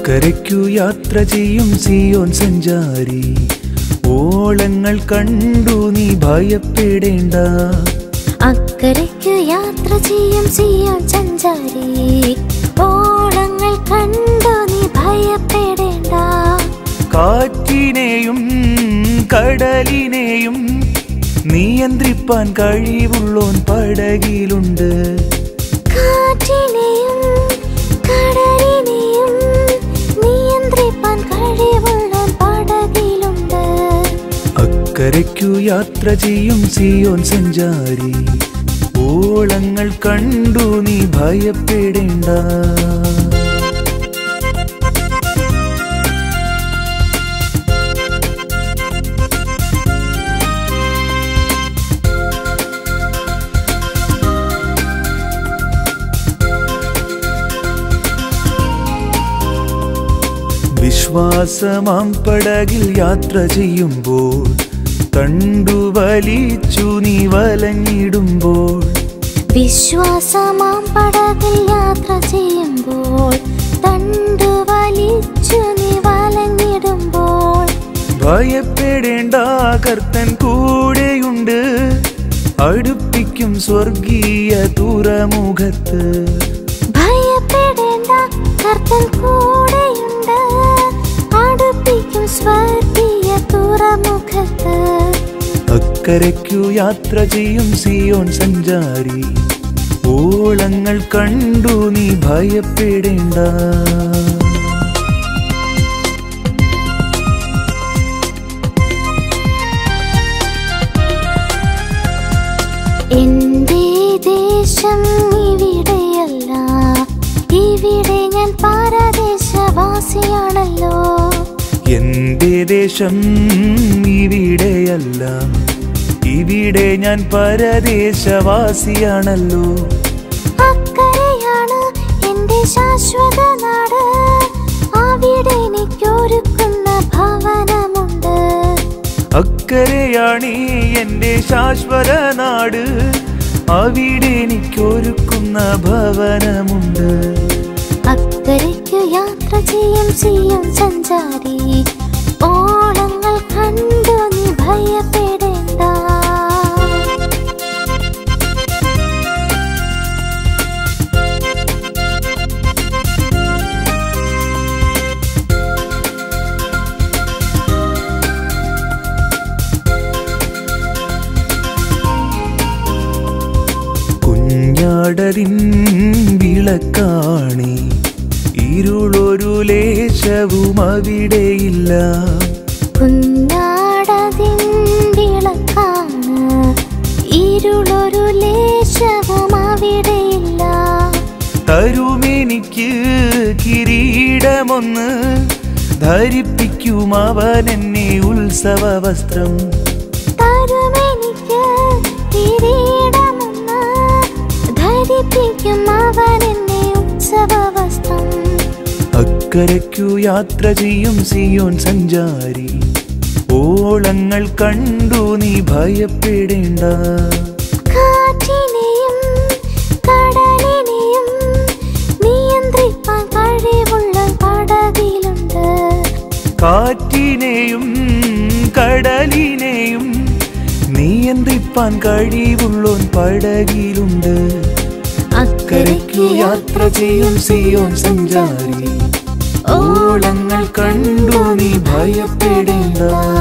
അക്കരയ്ക്കു യാത്ര ചെയ്യും സിയോൻ സഞ്ചാരി ഓളങ്ങൾ കണ്ടു നീ ഭയപ്പെടേണ്ട അക്കരയ്ക്ക് യാത്ര ചെയ്യും സിയോൻ സഞ്ചാരി ഓളങ്ങൾ കണ്ടു നീ ഭയപ്പെടേണ്ട കാറ്റിനെയും കടലിനെയും നിയന്ത്രിപ്പാൻ കഴിവുള്ളോൻ പടകിലുണ്ട് കാറ്റിനെയും കടലിനെയും നിയന്ത്രിപ്പാൻ കഴിവുള്ള പടകിലുണ്ട് അക്കരയ്ക്കു യാത്ര ചെയ്യും സിയോൻ സഞ്ചാരി ഓളങ്ങൾ കണ്ടു നീ ഭയപ്പെടേണ്ട വിശ്വാസമാം പടകിൽ യാത്ര ചെയ്യുമ്പോൾ തണ്ടു വലിച്ചു നീ വലഞ്ഞിടുമ്പോൾ വിശ്വാസമാം പടകിൽ യാത്ര ചെയ്യുമ്പോൾ തണ്ടു വലിച്ചു നീ വലഞ്ഞിടുമ്പോൾ ഭയപ്പെടേണ്ട കർത്തൻ കൂടെയുണ്ട് അടുപ്പിക്കും സ്വർഗീയ തുറമുഖത്ത് ഭയപ്പെടേണ്ട കർത്തൻ കൂടെയുണ്ട് അടുപ്പിക്കും സ്വർഗീയ തുറമുഖത്ത് അക്കരയ്ക്കു യാത്ര ചെയ്യും സിയോൻ സഞ്ചാരി ഓളങ്ങൾ കണ്ടു നീ ഭയപ്പെടേണ്ട എന്റെ ദേശം ഇവിടെയല്ല ഇവിടെ ഞാൻ പാരദേശവാസിയാണല്ലോ എന്റെ ദേശം ഇവിടെയല്ല ഇവിടെ ഞാൻ പരദേശവാസിയാണല്ലോ അക്കരയാണ് എന്റെ ശാശ്വത നാട് അവിടെ എനിക്കൊരുക്കുന്ന ഭവനമുണ്ട് അക്കരയാണീ എന്റെ ശാശ്വത നാട് അവിടെ എനിക്കൊരുക്കുന്ന ഭവനമുണ്ട് അക്കരയ്ക്ക് യാത്ര ചെയ്യും ചെയ്യും സഞ്ചാരി ഓളങ്ങൾ കണ്ടു നീ ഭയപ്പെടേണ്ട കുഞ്ഞാടതിൻ വിളക്കാണി ഇരുളൊരു ലേശവും അവിടെയില്ല കുഞ്ഞാടതിൻ വിളക്കാണ് ഇരുളൊരു ലേശവും അവിടെയില്ല തരുമെനിക്ക് കിരീടമൊന്ന് ധരിപ്പിക്കും അവൻ എന്നെ ഉത്സവ വസ്ത്രം തരുമെനിക്ക് കിരീടമൊന്ന് ധരിപ്പിക്കും അവൻ എന്നെ ഉത്സവ വസ്ത്രം അക്കരയ്ക്കു യാത്ര ചെയ്യും സിയോൻ സഞ്ചാരി ഓളങ്ങൾ കണ്ടു നീ ഭയപ്പെടേണ്ട കാറ്റിനെയും കടലിനെയും നിയന്ത്രിപ്പാൻ കഴിവുള്ള പടകിലുണ്ട് കാറ്റിനെയും കടലിനെയും നിയന്ത്രിപ്പാൻ കഴിവുള്ളോൻ പടകിലുണ്ട് അക്കരയ്ക്കു യാത്ര ചെയ്യും സിയോൻ സഞ്ചാരി ഓളങ്ങൾ കണ്ടു നീ ഭയപ്പെടേണ്ട